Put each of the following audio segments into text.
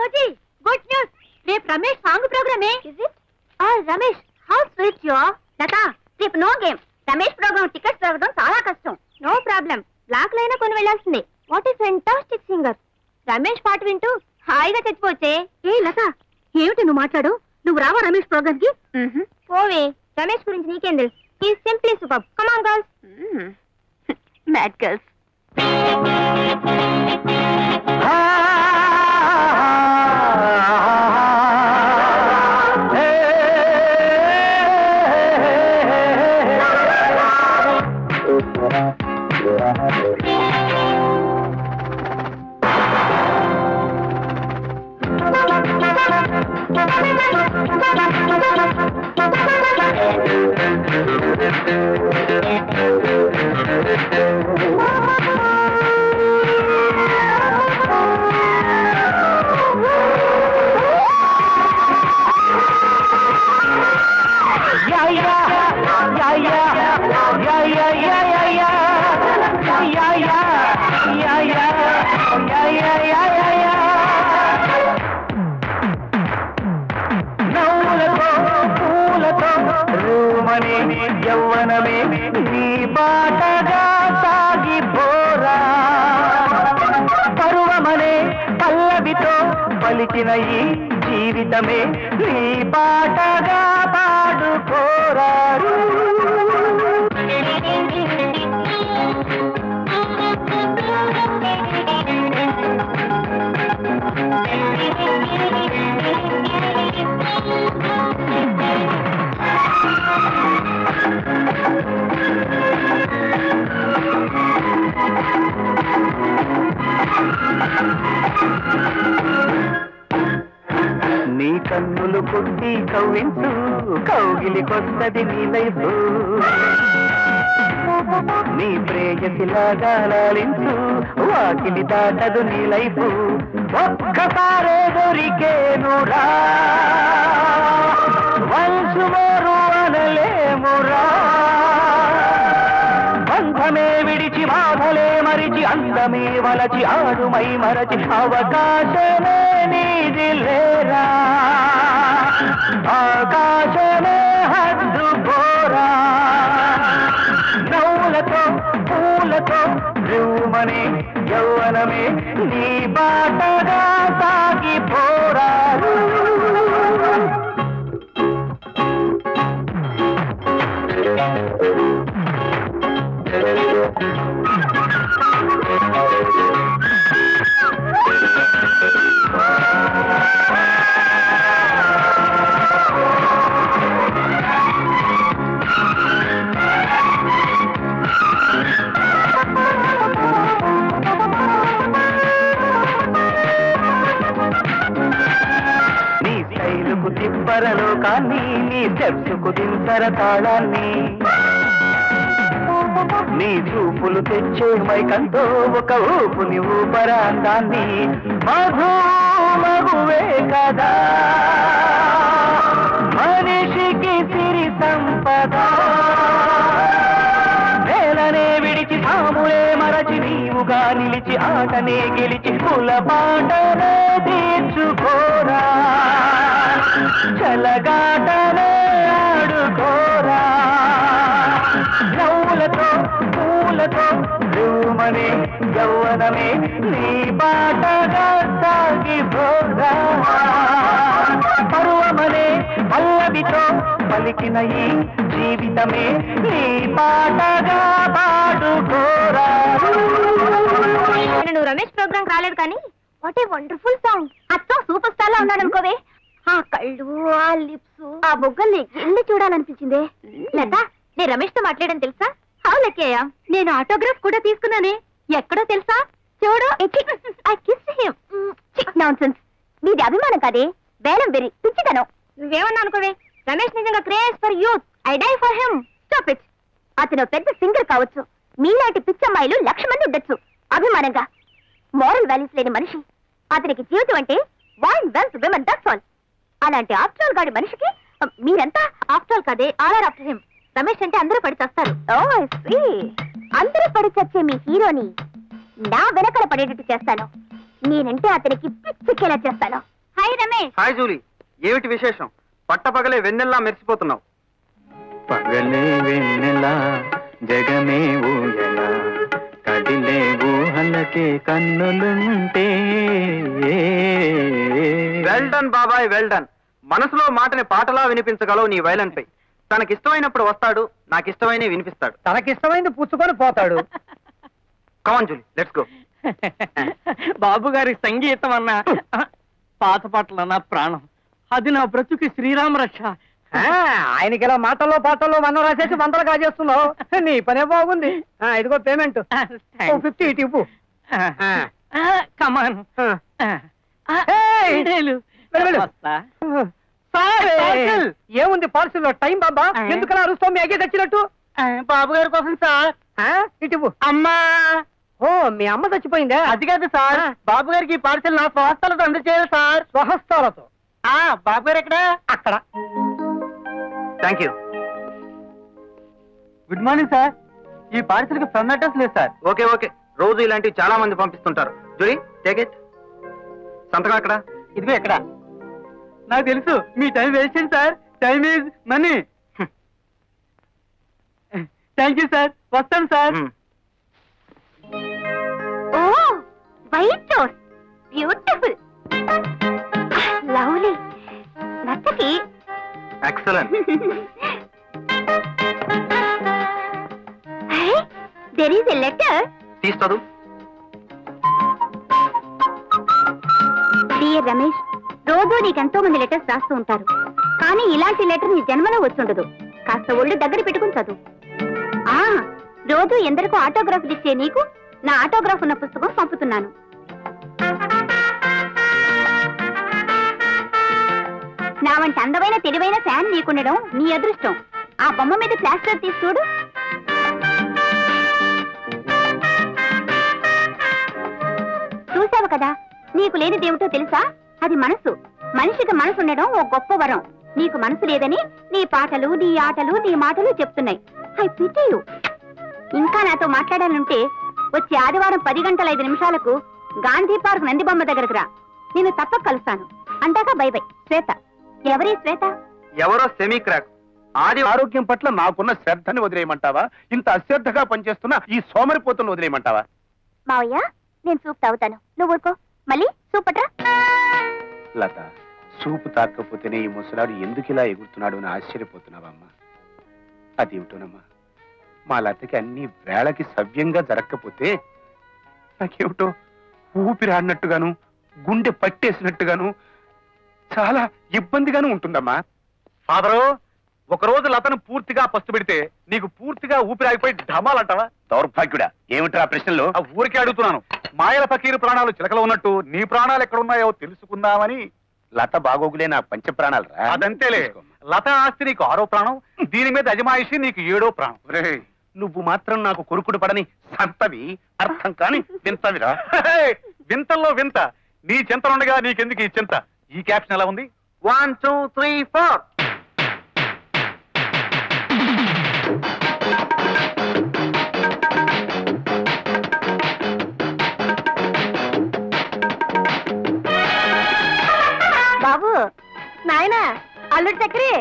Rosie good news రేపు Ramesh song ప్రోగ్రామే ఆ Ramesh how sweet yo Latha రేపు no game Ramesh program tickets దొరకడం చాలా కష్టం నో ప్రాబ్లం బ్లాక్ లైనా కొని వెళ్ళాల్సిందే what is fantastic singer Ramesh పాట వింటూ హాయిగా చచ్చిపోవచ్చే ఏ లత ఏమిటి నువ్వు మాట్లాడు నువ్వు రావా రమేష్ ప్రోగ్రామ్ కి పోవే రమేష్ గురించి నీకేం తెలుసు ఈ simply super come on girls mad girls నవ్వులతో పూలతో రూమనే యవ్వనమే నీ బాటగా సాగిపోరా పరువమనే పల్లవితో పలికిన ఈ జీవితమే నీ బాటగా పాడుకోరారు నీ కన్నులు కొట్టి కవ్వించు కౌగిలికొస్తది నీ లైఫ్ నీ ప్రేయసిలాగా లాలించు వాకిలి దాటదు నీ లైఫ్ ఒక్కసారే దొరికేనురా వన్స్ మోరు అనలేమురా బంధమే విడిచి బాధలే మరిచి అందమే వలచి ఆడుమై మరచి అవకాశమే నీది లేరా ఆకాశమే హద్దు పోరా నవ్వులతో పూలతో రివ్వుమనే యౌవనమే నీ బాటగా సాగిపోరా నీ శైలుకు తిప్పరలో కానీ నీ స్టెప్స్కు దించర తాళాన్ని నీ చూపులు తెచ్చే మైకంతో ఒక ఊపుని ఊపరాందాన్ని మధు మగువే కదా మనిషికి సిరి సంపద నేలనే విడిచి తాములే మరచి నీవుగా నిలిచి ఆటనే గెలిచి కుల పాటనే తీర్చుకోరా చలగాటనే ఆడుకోరా నవ్వులతో పూలతో రూమనే యౌవనమే నీ బాటగా సాగిపోరా పరువమనే పల్లవితో పలికిన ఈ జీవితమే నీ పాటగా పాడుకోరా నువ్వు రమేష్ ప్రోగ్రామ్ రాలేదు కానీ వాట్ ఏ వండర్ఫుల్ సాంగ్ అత్తం సూపర్ స్టార్ లా ఉన్నాడు అనుకోవే ఆ కళ్ళు ఆ లిప్స్ ఆ బొగ్గల్ని ఎల్లి చూడాలనిపించిందే లత నేను రమేష్ తో మాట్లాడని తెలుసా హౌ లక్కయ్య నేను ఆటోగ్రాఫ్ కూడా తీసుకున్నానే ఎక్కడో తెలుసా చూడు ఐ కిస్ హిమ్ నాన్సెన్స్ మీది అభిమానం కాదే బేలం బెరి పిచ్చితనం నువ్వేమన్నా అనుకోవే రమేష్ నిజంగా craze for youth I die for him stop it అతను పెద్ద సింగర్ కావచ్చు మీలాంటి పిచ్చమ్మాయిలు లక్ష మంది ఉండొచ్చు అభిమానంగా మోరల్ వాల్యూస్ లేని మనిషి అతనికి జీవితం అంటే wine wealth women that's all అలాంటి ఆఫ్టర్ గాడి మనిషికి అ, మీరంతా ఆఫ్టర్ కదే all are after him Ramesh అంటే అందరూ పడి చస్తారు ఓ సీ అందరూ పడి చచ్చే మీ హీరోని నా వెనకల పడేటట్టు చేస్తాను నేనంటే అతనికి పిచ్చెక్కేలా చేస్తాను హాయ్ రమేష్ హాయ్ జూలీ ఏమిటి విశేషం పట్టపగలే వెన్నెల్లా మెరిసిపోతున్నావు పగలే వెన్నెల జగమే ఊయల కదిలే ఊహలకే కన్నులుంటే వెల్ డన్ బాబాయ్ వెల్ డన్ మనసులో మాటని పాటలా వినిపించగలవు నీ వైలన్ పై తనకిష్టమైనప్పుడు వస్తాడు నాకు ఇష్టమైన వినిపిస్తాడు తనకిష్టమైంది పుచ్చుకొని పోతాడు కమాన్ జూలీ లెట్స్ గో బాబు గారి సంగీతం అన్న పాత పాటలు నా ప్రాణం అది నా బ్రతుకి శ్రీరామ రక్ష ఆయనకి ఇలా మాటల్లో పాటల్లో మనం రాసేసి వందలు కాజేస్తున్నావు నీ పనే బాగుంది ఆ, ఇదిగో పేమెంట్ ఫిఫ్టీ ఇటు ఇవ్వు కమాన్ ఏముంది పార్సిల్ లో టైం బాబా ఎందుకు అరుస్తావు మీ అగే తెచ్చినట్టు బాబు గారి కోసం సార్ ఇటు ఇవ్వు అమ్మా ఓ మీ అమ్మ చచ్చిపోయిందా అది కాదు సార్ బాబు గారికి పార్సిల్ నా స్వహస్తాలతో అందజేయాలి సార్ స్వహస్తాలతో ఆ బాబు గారు ఎక్కడ అక్కడ thank you good morning sir ఈ పార్సిల్ కి ఫ్రమ్ అడ్రస్ లేదు సార్ ఓకే ఓకే రోజు ఇలాంటివి చాలా మంది పంపిస్తుంటారు జూలీ టేక్ ఇట్ సంతకం ఎక్కడ ఇదిగో ఎక్కడ నాకు తెలుసు మీ టైం వేస్ట్ చేయండి sir time is money thank you sir వస్తాను సార్ మ్మ్. ఓ వైట్ రోజ్ బ్యూటిఫుల్ లవ్లీ నచ్చకి excellent there is a letter తీసి చదువు డియర్ రమేష్ రోజు నీకెంతో మంది లెటర్స్ రాస్తూ ఉంటారు కానీ ఇలాంటి లెటర్ నీ జన్మలో వచ్చుండదు కాస్త ఒళ్ళు దగ్గర పెట్టుకుని చదువు ఆ రోజు ఎందరికో ఆటోగ్రాఫ్లు ఇచ్చే నీకు నా ఆటోగ్రాఫ్ ఉన్న పుస్తకం పంపుతున్నాను నా వంటి అందమైన తెలివైన ఫ్యాన్ నీకుండడం నీ అదృష్టం ఆ బొమ్మ మీద ప్లాస్టర్ తీసి చూడు చూసావు కదా నీకు లేనిదేమిటో తెలుసా అది మనసు మనిషికి మనసు ఉండడం ఓ గొప్ప వరం నీకు మనసు లేదని నీ పాటలు నీ ఆటలు నీ మాటలు చెప్తున్నాయి ఐ పిటి యు ఇంకా నాతో మాట్లాడాలంటే వచ్చే ఆదివారం పది గంటల ఐదు నిమిషాలకు గాంధీ పార్క్ నందిబొమ్మ దగ్గరకు రా నేను తప్పక కలుస్తాను అంటాక బై బై శ్వేత ఎవరి శ్వేత ఎవరో సెమీ క్రాక్ ఆది ఆరోగ్యం పట్ల నాకున్న శ్రద్ధని వదిలేయమంటావా ఇంత అశ్రద్ధగా పనిచేస్తున్న ఈ సోమరిపోతులను వదిలేయమంటావా మావయ్య నేను సూప్ తాగుతాను నువ్వు ఊరుకో మళ్ళీ సూప్ పట్రా లత సూపు తాకపోతేనే ఈ ముసలాడు ఎందుకు ఇలా ఎగురుతున్నాడు అని ఆశ్చర్యపోతున్నావమ్మా అదేమిటోనమ్మా మా లతకి అన్ని వేళకి సవ్యంగా జరగకపోతే నాకేమిటో ఊపిరి ఆడినట్టుగాను గుండె పట్టేసినట్టుగాను చాలా ఇబ్బందిగాను ఉంటుందమ్మా ఫాదరు ఒక రోజు లతను పూర్తిగా పస్తు పెడితే నీకు పూర్తిగా ఊపిరాగిపోయి ఢమాలంటావా దౌర్భాగ్యుడా ఏమిట్రా ఆ ప్రశ్నలో ఆ ఊరికే అడుగుతున్నాను మాయల ఫకీరు ప్రాణాలు చిలకలో ఉన్నట్టు నీ ప్రాణాలు ఎక్కడున్నాయో తెలుసుకుందామని లత బాగోగులే నా పంచ ప్రాణాలు రా అదంతేలే లత ఆస్తి నీకు ఆరో ప్రాణం దీని మీద అజమాయిషి నీకు ఏడో ప్రాణం ఒరేయ్, నువ్వు మాత్రం నాకు కొరుకుడు పడని సంతవి అర్థం కాని వింతవిరా హే, వింతల్లో వింత నీ చింతనుండగా నీకెందుకు ఈ చింత ఈ క్యాప్షన్ ఎలా ఉంది వన్ టూ త్రీ ఫోర్ బాబు నాయన అల్లుడు చక్రి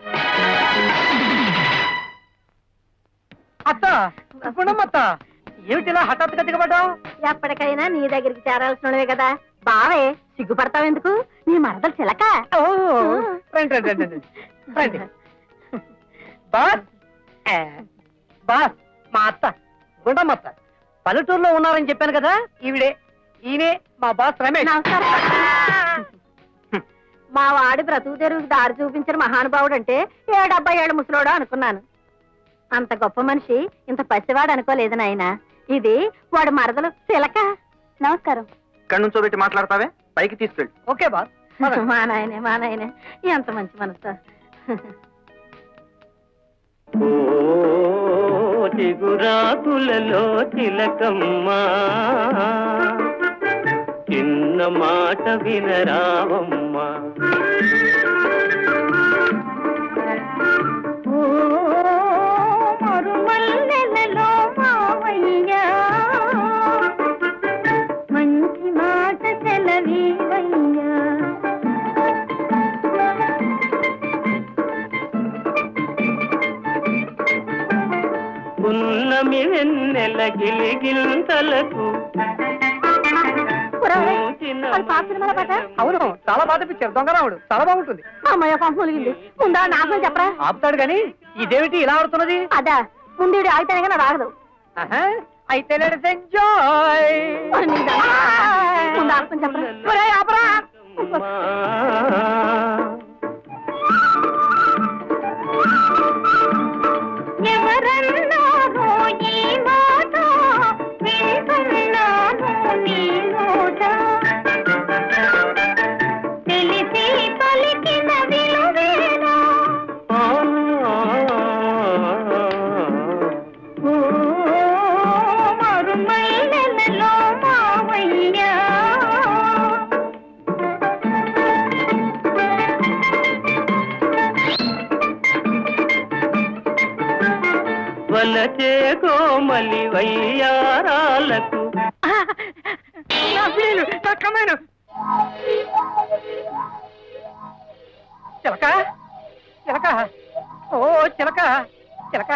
అత్త గుణమత్త ఏమిటి ఇలా హఠాత్తుగా దిగబడ్డావు ఎప్పటికైనా నీ దగ్గరికి చేరాల్సినవే కదా బావే సిగ్గుపడతావు ఎందుకు నీ మరదలు చిలక ఓ, రండి రండి రండి రండి. రండి బాస్ ఏ, బాస్ మా అత్త గుండమ్మత్త పల్లెటూరులో ఉన్నారని చెప్పాను కదా ఈవిడే ఈయనే మా బాస్ రమేష్ నమస్కారం మా వాడి బ్రతుకు తెరువుకి దారి చూపించిన మహానుభావుడు అంటే ఏ డెబ్బై ఏళ్ళు ముసలోడు అనుకున్నాను అంత గొప్ప మనిషి ఇంత పసివాడు అనుకోలేదు నాయన ఇది వాడు మరదలు చిలక నమస్కారం ఇక్కడ నుంచో పెట్టి మాట్లాడతావే పైకి తీసుకెళ్ళి ఓకే బాస్ పదండి. మా నాయనే మా నాయనే ఎంత మంచి మనసు చిగురాకులలో తిలకమ్మా చిన్న మాట వినరావమ్మా మరుమల్లెలలో మావయ్యా మంచి మాట సెలవీవయ్యా పున్నమి వెన్నెల గిలిగిల్తలకు పాత సినిమాల పాట అవును చాలా బాధ పిచ్చారు దొంగరాముడు చాలా బాగుంటుంది అమ్మయ్య పంప ములిగింది ముందా నాశనం చెప్పరా ఆపుతాడు గాని ఇదేమిటి ఇలా ఆడుతున్నది అదా ముందు ఈడు ఆగితేనే కానీ రాగదు ఆహా, అయితే లెట్స్ ఎంజాయ్ మరి నీ దండం. ముందు ఆపని చెప్పరా ఒరేయ్, ఆపరా ఎవరన్నారో ఈ మాట వింటున్నాను నీ నోట తెలిసి పలికిన విలువేనా ఓ మరుమల్లెలలో మావయ్యా వలచే కోమలి వయ్యారాలకు నా ప్రియులు, నా కమాను. చిలక చిలక ఓ చిలక చిలక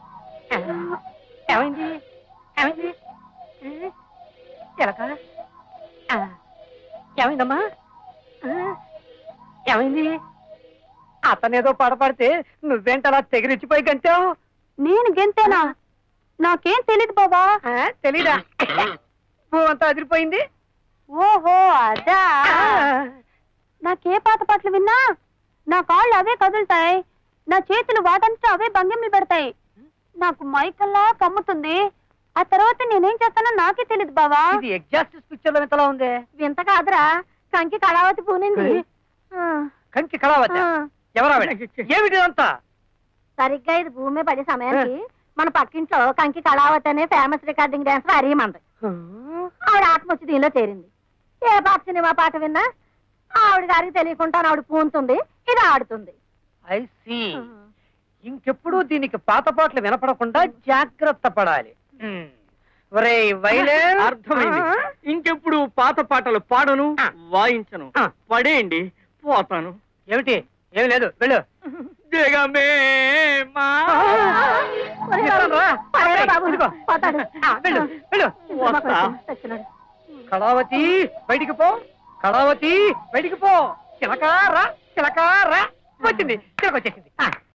ఏమైంది ఏమైంది ఏ? చిలక ఆ, ఏమైందమ్మా ఆ, ఏమైంది అతనేదో పడపడితే నువ్వేంటలా తెగిరిచ్చిపోయి గంటావు నేను గెంతేనా నాకేం తెలియదు బాబా ఆ, తెలీదా భూ అంతా అదిరిపోయింది ఓహో అదా నాకే పాత పాటలు విన్నా నా కాళ్ళు అవే కదులుతాయి నా చేతులు వాటంతా అవే భంగిమలు పెడతాయి నాకు మైకల్లా కమ్ముతుంది ఆ తర్వాత నేనేం చేస్తానో నాకే తెలియదు బావా ఇది ఎగ్జాస్ట్ పిక్చర్ లో ఎంతలా ఉంది వింత కాదురా కంకి కళావతి పూనింది ఆ, కంకి కళావతి ఆ. ఎవరా ఏమిటి అంతా సరిగ్గా ఇది భూమి పడే సమయానికి మన పక్కింట్లో కంకి కళావతి అనే ఫేమస్ రికార్డింగ్ డాన్స్ అరిగమంది ఆవిడ ఆత్మ వచ్చి దీనిలో చేరింది ఏ పాట సినిమా పాట విన్నా ఆవిడ గారికి తెలియకుండా ఆవిడ పూనుతుంది ఇది ఆడుతుంది ఐ సి ఇంకెప్పుడు దీనికి పాత పాటలు వినపడకుండా జాగ్రత్త పడాలి ఒరేయ్ వైలెన్ అర్థమైంది ఇంకెప్పుడు పాత పాటలు పాడను ఆ. వాయించను ఆ. పడేయండి పోతాను ఏమిటి ఏమి లేదు వెళ్ళు జగమే మా ఒరే ఇస్తాను రా. పరేరా బాబు, ఇదిగో. పోతాడు. ఆ, వెళ్ళు వెళ్ళు వస్తా. చచ్చినాడు. కళావతి బయటికి పో కళావతి బయటికి పో చిలక రా చిలక రా వచ్చింది చిలక వచ్చేసింది ఆ,